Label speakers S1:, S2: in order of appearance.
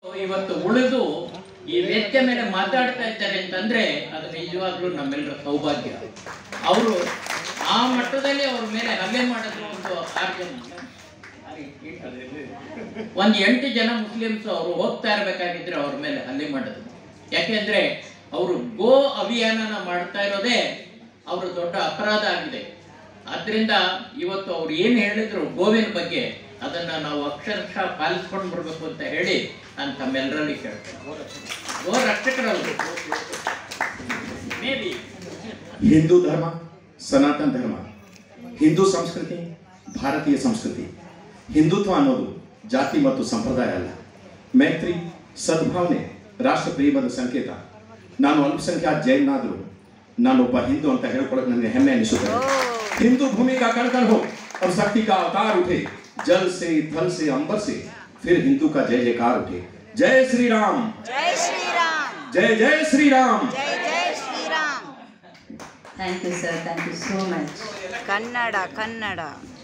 S1: ಇವತ್ತು ಉಳಿದು ಈ ವೇದಿಕೆ ಮೇಲೆ ಮಾತಾಡ್ತಾ ಇದ್ದಾರೆ ಅಂತಂದ್ರೆ ಅದು ನಿಜವಾಗ್ಲೂ ನಮ್ಮೆಲ್ಲರ ಸೌಭಾಗ್ಯ ಅವರು ಆ ಮಟ್ಟದಲ್ಲಿ ಅವ್ರ ಮೇಲೆ ಹಲ್ಲೆ ಮಾಡಿದ್ರು ಒಂದು ಆರು ಜನ ಒಂದು ಎಂಟು ಜನ ಮುಸ್ಲಿಮ್ಸ್ ಅವರು ಹೋಗ್ತಾ ಇರ್ಬೇಕಾಗಿದ್ರೆ ಅವ್ರ ಮೇಲೆ ಹಲ್ಲೆ ಮಾಡಿದ್ರು ಯಾಕೆಂದ್ರೆ ಅವರು ಗೋ ಅಭಿಯಾನನ ಮಾಡ್ತಾ ಇರೋದೇ ಅವರು ದೊಡ್ಡ ಅಪರಾಧ ಆಗಿದೆ ಆದ್ರಿಂದ ಇವತ್ತು ಅವ್ರು ಏನು ಹೇಳಿದ್ರು ಗೋವಿನ ಬಗ್ಗೆ ಅದನ್ನ ನಾವು ಅಕ್ಷರಶಃ ಪಾಲಿಸ್ಕೊಂಡು ಬರ್ಬೇಕು ಅಂತ ಹೇಳಿ ನಾನು ತಮ್ಮೆಲ್ಲರಲ್ಲಿ ಕೇಳ್ತೇನೆ ಗೋ ರಕ್ಷಕರವರು ಮೇ ಬಿ
S2: ಹಿಂದೂ ಧರ್ಮ ಸನಾತನ ಧರ್ಮ ಹಿಂದೂ ಸಂಸ್ಕೃತಿ ಭಾರತೀಯ ಸಂಸ್ಕೃತಿ ಹಿಂದುತ್ವ ಅನ್ನೋದು ಜಾತಿ ಮತ್ತು ಸಂಪ್ರದಾಯ ಅಲ್ಲ ಮೈತ್ರಿ ಸದ್ಭಾವನೆ ರಾಷ್ಟ್ರ ಪ್ರೇಮದ ಸಂಕೇತ ನಾನು ಅಲ್ಪಸಂಖ್ಯಾತ ಜೈನಾದರೂ ನಾನೊಬ್ಬ ಹಿಂದೂ ಅಂತ ಹೇಳ್ಕೊಳಕ್ಕೆ ನನಗೆ ಹೆಮ್ಮೆ ಅನಿಸುತ್ತದೆ हिंदू भूमि का कण कण हो और शक्ति का अवतार उठे जल से थल से अंबर से फिर हिंदू का जय जयकार उठे जय श्री राम
S3: जय श्री राम
S2: जय जय श्री राम
S3: जय जय Shri Ram
S4: Thank you, sir. Thank you so much.
S3: Kannada Kannada